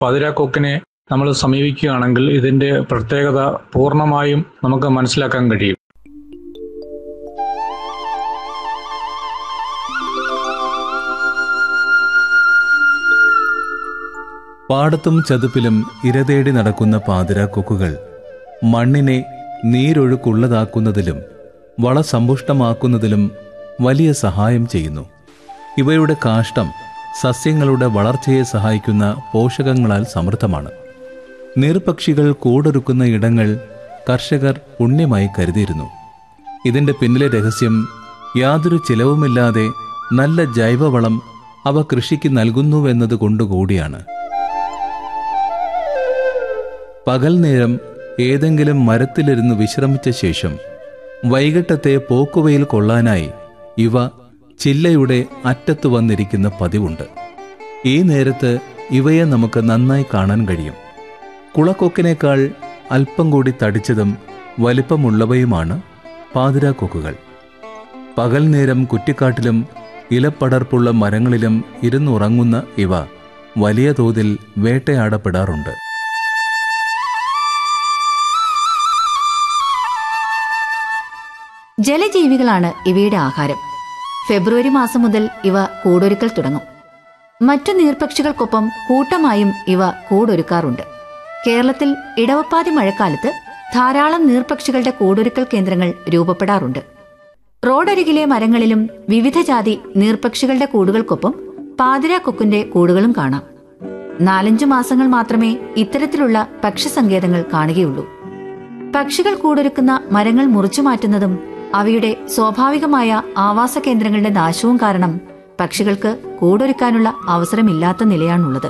പതിരാക്കൊക്കിനെ നമ്മൾ സമീപിക്കുകയാണെങ്കിൽ ഇതിന്റെ പ്രത്യേകത പൂർണ്ണമായും നമുക്ക് മനസ്സിലാക്കാൻ കഴിയും പാടത്തും ചതുപ്പിലും ഇരതേടി നടക്കുന്ന പാതിരാക്കൊക്കുകൾ മണ്ണിനെ നീരൊഴുക്കുള്ളതാക്കുന്നതിലും വളസമ്പുഷ്ടമാക്കുന്നതിലും വലിയ സഹായം ചെയ്യുന്നു ഇവയുടെ കാഷ്ടം സസ്യങ്ങളുടെ വളർച്ചയെ സഹായിക്കുന്ന പോഷകങ്ങളാൽ സമൃദ്ധമാണ് നീർപക്ഷികൾ കൂടൊരുക്കുന്ന ഇടങ്ങൾ കർഷകർ പുണ്യമായി കരുതിയിരുന്നു ഇതിന്റെ പിന്നിലെ രഹസ്യം യാതൊരു ചിലവുമില്ലാതെ നല്ല ജൈവവളം അവ കൃഷിക്ക് നൽകുന്നുവെന്നത് കൊണ്ടുകൂടിയാണ് പകൽ നേരം ഏതെങ്കിലും മരത്തിലിരുന്ന് വിശ്രമിച്ച ശേഷം വൈകിട്ടത്തെ പോക്കുവയിൽ കൊള്ളാനായി ഇവ ചില്ലയുടെ അറ്റത്ത് വന്നിരിക്കുന്ന പതിവുണ്ട് ഈ നേരത്ത് ഇവയെ നമുക്ക് നന്നായി കാണാൻ കഴിയും കുളക്കൊക്കിനേക്കാൾ അല്പം കൂടി തടിച്ചതും വലിപ്പമുള്ളവയുമാണ് പാതിരാക്കൊക്കുകൾ പകൽ നേരം കുറ്റിക്കാട്ടിലും ഇലപ്പടർപ്പുള്ള മരങ്ങളിലും ഇരുന്നുറങ്ങുന്ന ഇവ വലിയ തോതിൽ വേട്ടയാടപ്പെടാറുണ്ട് ജലജീവികളാണ് ഇവയുടെ ആഹാരം ഫെബ്രുവരി മാസം മുതൽ ഇവ കൂടൊരുക്കൽ തുടങ്ങും മറ്റു നീർപക്ഷികൾക്കൊപ്പം കൂട്ടമായും ഇവ കൂടൊരുക്കാറുണ്ട് കേരളത്തിൽ ഇടവപ്പാതി മഴക്കാലത്ത് ധാരാളം നീർപക്ഷികളുടെ കൂടൊരുക്കൽ കേന്ദ്രങ്ങൾ രൂപപ്പെടാറുണ്ട് റോഡരികിലെ മരങ്ങളിലും വിവിധ ജാതി നീർപക്ഷികളുടെ കൂടുകൾക്കൊപ്പം പാതിരാക്കൊക്കിന്റെ കൂടുകളും കാണാം നാലഞ്ചു മാസങ്ങൾ മാത്രമേ ഇത്തരത്തിലുള്ള പക്ഷിസങ്കേതങ്ങൾ കാണുകയുള്ളൂ പക്ഷികൾ കൂടൊരുക്കുന്ന മരങ്ങൾ മുറിച്ചു മാറ്റുന്നതും അവയുടെ സ്വാഭാവികമായ ആവാസ കേന്ദ്രങ്ങളുടെ നാശവും കാരണം പക്ഷികൾക്ക് കൂടൊരുക്കാനുള്ള അവസരമില്ലാത്ത നിലയാണുള്ളത്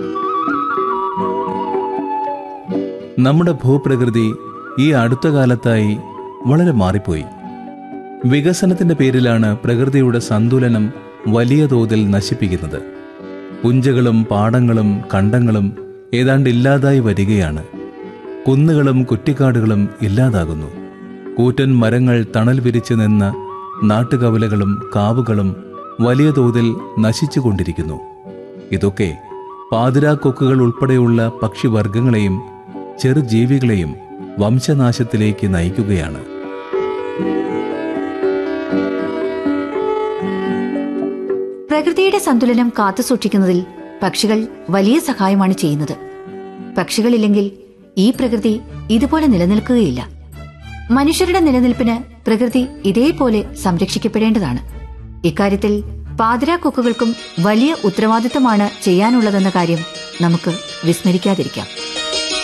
നമ്മുടെ ഭൂപ്രകൃതി ഈ അടുത്ത കാലത്തായി വളരെ മാറിപ്പോയി വികസനത്തിന്റെ പേരിലാണ് പ്രകൃതിയുടെ സന്തുലനം വലിയ തോതിൽ നശിപ്പിക്കുന്നത് പുഞ്ചകളും പാടങ്ങളും കണ്ടങ്ങളും ഏതാണ്ട് ഇല്ലാതായി വരികയാണ് കുന്നുകളും കുറ്റിക്കാടുകളും ഇല്ലാതാകുന്നു കൂറ്റൻ മരങ്ങൾ തണൽ വിരിച്ചു നിന്ന നാട്ടുകവലകളും കാവുകളും വലിയ തോതിൽ നശിച്ചുകൊണ്ടിരിക്കുന്നു ഇതൊക്കെ പാതിരാക്കൊക്കുകൾ ഉൾപ്പെടെയുള്ള പക്ഷിവർഗങ്ങളെയും ചെറുജീവികളെയും വംശനാശത്തിലേക്ക് നയിക്കുകയാണ് പ്രകൃതിയുടെ സന്തുലനം കാത്തുസൂക്ഷിക്കുന്നതിൽ പക്ഷികൾ വലിയ സഹായമാണ് ചെയ്യുന്നത് പക്ഷികളില്ലെങ്കിൽ ഈ പ്രകൃതി ഇതുപോലെ നിലനിൽക്കുകയില്ല മനുഷ്യരുടെ നിലനിൽപ്പിന് പ്രകൃതി ഇതേപോലെ സംരക്ഷിക്കപ്പെടേണ്ടതാണ് ഇക്കാര്യത്തിൽ പാതിരാക്കൊക്കുകൾക്കും വലിയ ഉത്തരവാദിത്തമാണ് ചെയ്യാനുള്ളതെന്ന കാര്യം നമുക്ക് വിസ്മരിക്കാതിരിക്കാം